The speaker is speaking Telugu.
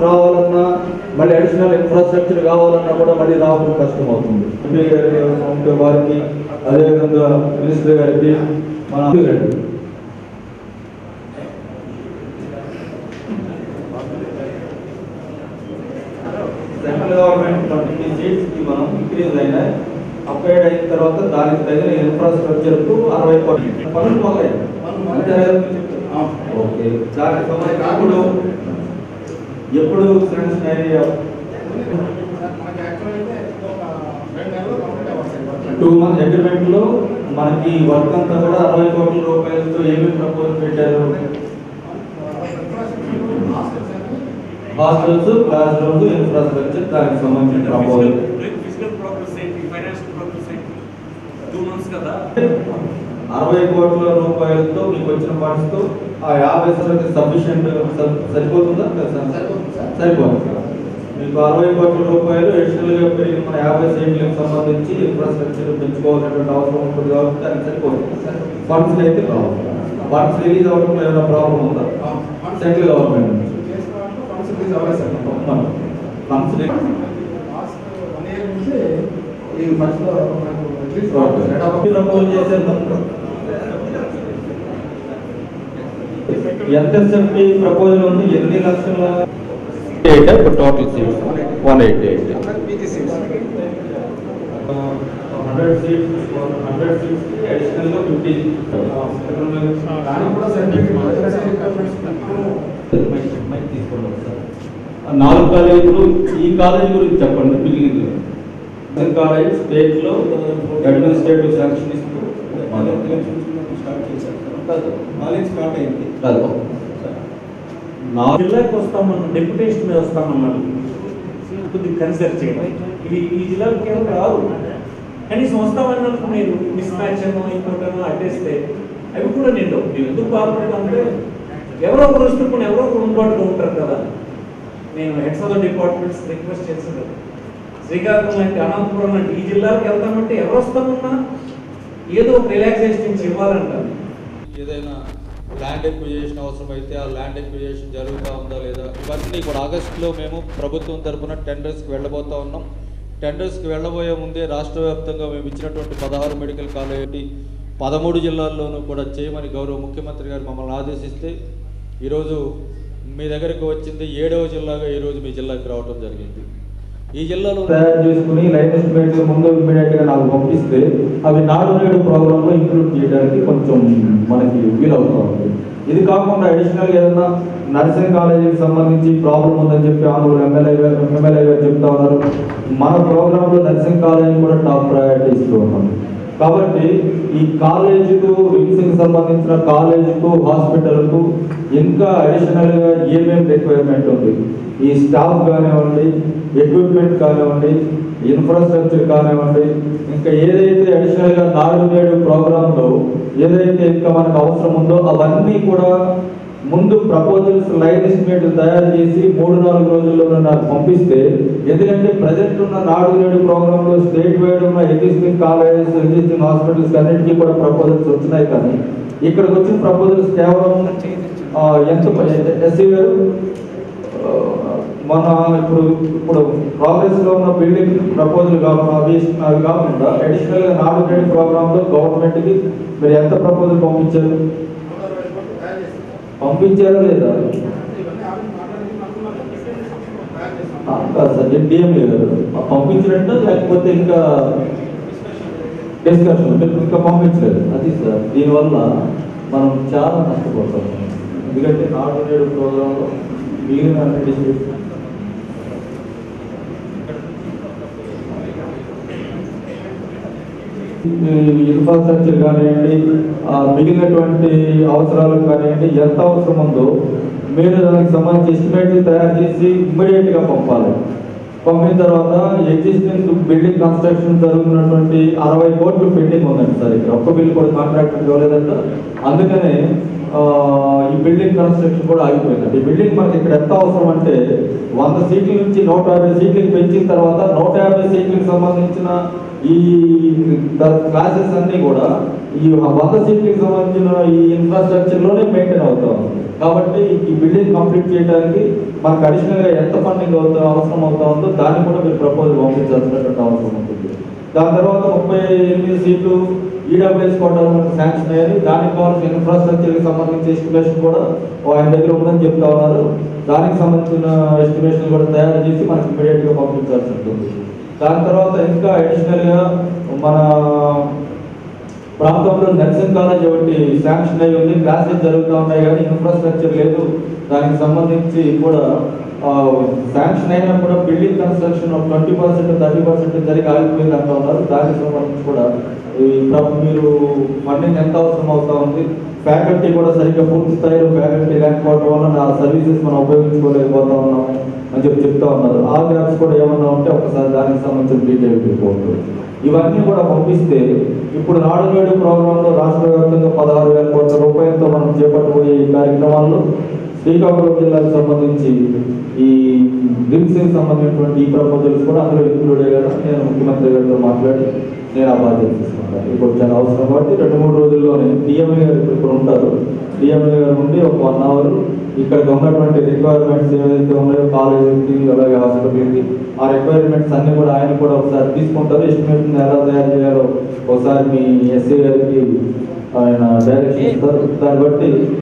రావాలన్నా మళ్ళీ అడిషనల్ ఇన్ఫ్రాస్ట్రక్చర్ కావాలన్నా కూడా మళ్ళీ రావడం కష్టం అవుతుంది ఎంపీ గారి ఉంటే వారికి అదేవిధంగా మినిస్టర్ గారికి మన గారికి సెంట్రల్ గవర్నమెంట్ ట్వంటీ సీట్స్ కి మనం ఇంక్రీజ్ అయినాయి అప్గ్రేడ్ అయిన తర్వాత దానికి తగిన ఇన్ఫ్రాస్ట్రక్చర్ కు అరవై కోట్లు పనులు మొదలయ్యాయి అంతే కదా మీరు చెప్పేది? ఓకే దానికి సంబంధించి ఇప్పుడు ఎప్పుడు శాంక్షన్ అయ్యే టూ మంత్ అగ్రిమెంట్ లో మనకి వర్క్ అంతా కూడా అరవై కోట్ల రూపాయలతో ఏమేమి ప్రపోజల్ పెట్టారు హాస్టల్స్ క్లాస్ రూమ్స్ ఇన్ఫ్రాస్ట్రక్చర్ దానికి సంబంధించిన ప్రపోజల్ ఫిజికల్ ప్రోగ్రెస్ ఏంటి ఫైనాన్షియల్ ప్రోగ్రెస్ ఏంటి టూ మంత్స్ కదా అరవై కోట్ల రూపాయలతో మీకు వచ్చిన ఫండ్స్ తో ఆ యాభై శాతం సఫిషియెంట్ సరిపోతుందా కదా సార్? సరిపోతుంది మీకు అరవై కోట్ల రూపాయలు అడిషనల్ గా పెరిగిన మన యాభై సీట్లకు సంబంధించి ఇన్ఫ్రాస్ట్రక్చర్ పెంచుకోవాల్సినటువంటి అవసరం ఉంటుంది కాబట్టి దానికి సరిపోతుంది ఫండ్స్ అయితే కావాలి ఫండ్స్ రిలీజ్ అవ్వడంలో ఏమైనా ప్రాబ్లం ఉందా సెంట్రల్ గవర్నమెంట్ నుంచి ఫండ్స్ ప్రపోజ్ చేశారు ఎంత ఎస్ఎఫ్టీ ప్రపోజల్ ఉంది ఎన్ని లక్షల eight total seats one eighty eight hundred seats hundred seats additional గా ఫిఫ్టీ నాలుగు కాలేజీలు ఈ కాలేజీ గురించి చెప్పండి మిగిలింది కాలేజ్ స్టేట్ లో అడ్మినిస్ట్రేటివ్ శాంక్షన్ ఇస్తూ కాదు. నాలుగు జిల్లాకి వస్తాం మనం డెప్యుటేషన్ మీద వస్తాం మనం కొద్దిగా కన్సిడర్ చేయండి ఇవి ఈ జిల్లాకి కేవలం రావు కనీసం వస్తామన్నప్పుడు నేను మిస్ మ్యాచ్ అనో ఇంకోటనో అడ్డేస్తే అవి కూడా నేను నేను ఎందుకు బాధపడతానంటే ఎవరో ఒకరు వస్తున్నప్పుడు ఎవరో ఒకరు అందుబాటులో ఉంటారు కదా నేను heads of the departments request చేస్తున్నాను శ్రీకాకుళం లాంటి అనంతపురం లాంటి ఈ జిల్లాకి వెళ్తామంటే ఎవరు వస్తామన్నా ఏదో ఒక రిలాక్సేషన్ ఇవ్వాలంటారు ఏదైనా ల్యాండ్ ఎక్విజేషన్ అవసరం అయితే ఆ ల్యాండ్ ఎక్విజేషన్ జరుగుతూ ఉందా లేదా ఇవన్నీ కూడా ఆగస్టులో మేము ప్రభుత్వం తరపున టెండర్స్కి వెళ్ళబోతా ఉన్నాం టెండర్స్కి వెళ్ళబోయే ముందే రాష్ట్ర వ్యాప్తంగా మేము ఇచ్చినటువంటి పదహారు మెడికల్ కాలేజీ పదమూడు జిల్లాల్లోనూ కూడా చేయమని గౌరవ ముఖ్యమంత్రి గారు మమ్మల్ని ఆదేశిస్తే ఈరోజు మీ దగ్గరకు వచ్చింది ఏడవ జిల్లాగా ఈరోజు మీ జిల్లాకి రావడం జరిగింది ఈ జిల్లాలో తయారు చేసుకుని లైన్ ఎస్టిమేట్ ముందు ఇమ్మీడియట్ గా నాకు పంపిస్తే అవి నాడు నేడు ప్రోగ్రామ్ లో ఇంక్లూడ్ చేయడానికి కొంచెం మనకి వీలవుతా ఉంది ఇది కాకుండా అడిషనల్ ఏదైనా నర్సింగ్ కాలేజీకి సంబంధించి ప్రాబ్లం ఉందని చెప్పి ఆంధ్ర ఎమ్మెల్యే గారు ఎమ్మెల్యే గారు చెప్తా ఉన్నారు మన ప్రోగ్రామ్ లో నర్సింగ్ కాలేజీ కూడా టాప్ ప్రయారిటీ ఇస్తూ ఉన్నాం కాబట్టి ఈ కాలేజీకు వింగ్స్కి సంబంధించిన కాలేజీకు హాస్పిటల్కు ఇంకా అడిషనల్ గా ఏమేమి రిక్వైర్మెంట్ ఉంది ఈ స్టాఫ్ కానివ్వండి ఎక్విప్మెంట్ కానివ్వండి ఇన్ఫ్రాస్ట్రక్చర్ కానివ్వండి ఇంకా ఏదైతే అడిషనల్ గా నాడు నేడు ప్రోగ్రామ్ లో ఏదైతే ఇంకా మనకు అవసరం ఉందో అవన్నీ కూడా ముందు ప్రపోజల్స్ లైన్ ఎస్టిమేట్ తయారు చేసి మూడు నాలుగు రోజుల్లో నాకు పంపిస్తే ఎందుకంటే ప్రజెంట్ ఉన్న నాడు నేడు ప్రోగ్రామ్ లో స్టేట్ వైడ్ ఉన్న ఎగ్జిస్టింగ్ కాలేజెస్ ఎగ్జిస్టింగ్ హాస్పిటల్స్ అన్నిటికీ కూడా ప్రపోజల్స్ వచ్చినాయి కానీ ఇక్కడికి వచ్చిన ప్రపోజల్స్ కేవలం ఆ, ఎంత ఎస్సీ గారు ఆ, మన ఇప్పుడు ఇప్పుడు ప్రోగ్రెస్ లో ఉన్న బిల్డింగ్ ప్రపోజల్ కాకుండా అవి అవి కాకుండా అడిషనల్ గా నాడు నేడు ప్రోగ్రామ్ లో గవర్నమెంట్ కి మీరు ఎంత ప్రపోజల్ పంపించారు పంపించారా లేదా ఆ, కాదు సార్ నేను డిఎంఏ గారు ఆ, పంపించినట్టు లేకపోతే ఇంకా డిస్కషన్ మీరు ఇంకా పంపించలేదు అది సార్ దీనివల్ల మనం చాలా నష్టపోతాం ఎందుకంటే నాడు నేడు ప్రోగ్రాంలో మిగిలిన అన్ని డిస్ట్రిక్ట్స్ ఇన్ఫ్రాస్ట్రక్చర్ కానివ్వండి ఆ మిగిలినటువంటి అవసరాలకు కానివ్వండి ఎంత అవసరం ఉందో మీరు దానికి సంబంధించి ఎస్టిమేట్ తయారు చేసి ఇమ్మీడియట్ గా పంపాలి పంపిన తర్వాత ఎగ్జిస్టింగ్ బిల్డింగ్ కన్స్ట్రక్షన్ జరుగుతున్నటువంటి అరవై కోట్లు పెండింగ్ ఉందండి సార్ ఇక్కడ ఒక్క బిల్ కూడా కాంట్రాక్టర్ ఇవ్వలేదంట అందుకనే ఆ, ఈ బిల్డింగ్ కన్స్ట్రక్షన్ కూడా ఆగిపోయిందండి ఈ బిల్డింగ్ మనకి ఇక్కడ ఎంత అవసరం అంటే వంద సీట్ల నుంచి నూట యాభై సీట్లకి పెంచిన తర్వాత నూట యాభై సీట్లకు సంబంధించిన ఈ క్లాసెస్ అన్ని కూడా ఈ వంద సీట్లకు సంబంధించిన ఈ ఇన్ఫ్రాస్ట్రక్చర్లోనే మెయింటైన్ అవుతా ఉంది కాబట్టి ఈ బిల్డింగ్ కంప్లీట్ చేయడానికి మనకు అడిషనల్గా ఎంత ఫండింగ్ అవుతా అవసరం అవుతా ఉందో దాన్ని కూడా మీరు ప్రపోజల్ పంపించాల్సినటువంటి అవసరం ఉంటుంది దాని తర్వాత ముప్పై ఎనిమిది సీట్లు ఈడబ్ల్యూఎస్ కోటాలో మనకు శాంక్షన్ అయ్యాయి దానికి కావాల్సిన ఇన్ఫ్రాస్ట్రక్చర్కి సంబంధించి ఎస్టిమేషన్ కూడా ఆయన దగ్గర ఉందని చెప్తా ఉన్నారు దానికి సంబంధించిన ఎస్టిమేషన్ కూడా తయారు చేసి మనకి ఇమీడియట్గా పంపించాల్సి ఉంటుంది దాని తర్వాత ఇంకా అడిషనల్గా మన ప్రాంతంలో నర్సింగ్ కాలేజ్ ఒకటి శాంక్షన్ అయి ఉంది క్లాసెస్ జరుగుతూ ఉన్నాయి కానీ ఇన్ఫ్రాస్ట్రక్చర్ లేదు దానికి సంబంధించి కూడా శాంక్షన్ అయినా కూడా building construction twenty percent thirty percent జరిగి ఆగిపోయింది అంటూ ఉన్నారు దానికి సంబంధించి కూడా ఈ ప్ర- మీరు ఫండింగ్ ఎంత అవసరం అవుతా ఉంది ఫ్యాకల్టీ కూడా సరిగ్గా పూర్తి స్థాయిలో ఫ్యాకల్టీ లేకపోవడం వల్ల నా సర్వీసెస్ మనం ఉపయోగించుకోలేకపోతా ఉన్నాము అని చెప్పి చెప్తా ఉన్నారు ఆ గ్యాప్స్ కూడా ఏమన్నా ఉంటే ఒకసారి దానికి సంబంధించిన డీటెయిల్ రిపోర్ట్ ఇవన్నీ కూడా పంపిస్తే ఇప్పుడు నాడు నేడు ప్రోగ్రాంలో రాష్ట్ర వ్యాప్తంగా పదహారు వేల కోట్ల రూపాయలతో మనం చేపట్టబోయే ఈ కార్యక్రమాల్లో శ్రీకాకుళం జిల్లాకు సంబంధించి ఈ డ్రింక్స్కి సంబంధించినటువంటి ఈ ప్రపోజల్స్ కూడా అందులో ఇంక్లూడ్ అయ్యారు నేను ముఖ్యమంత్రి గారితో మాట్లాడి నేను ఆ బాధ్యత తీసుకుంటాను ఇప్పుడు చాలా అవసరం కాబట్టి రెండు మూడు రోజుల్లోనే డిఎంఏ గారు ఇప్పుడు ఇక్కడ ఉంటారు డిఎంఏ గారు ఉండి ఒక వన్ అవర్ ఇక్కడికి ఉన్నటువంటి రిక్వైర్మెంట్స్ ఏవైతే ఉన్నాయో కాలేజీకి అలాగే హాస్పిటల్కి ఆ రిక్వైర్మెంట్స్ అన్ని కూడా ఆయన కూడా ఒకసారి తీసుకుంటారు ఎస్టిమేషన్ ఎలా తయారు చేయాలో ఒకసారి మీ ఎస్సీ గారికి ఆయన డైరెక్షన్ ఇస్తారు దాన్ని బట్టి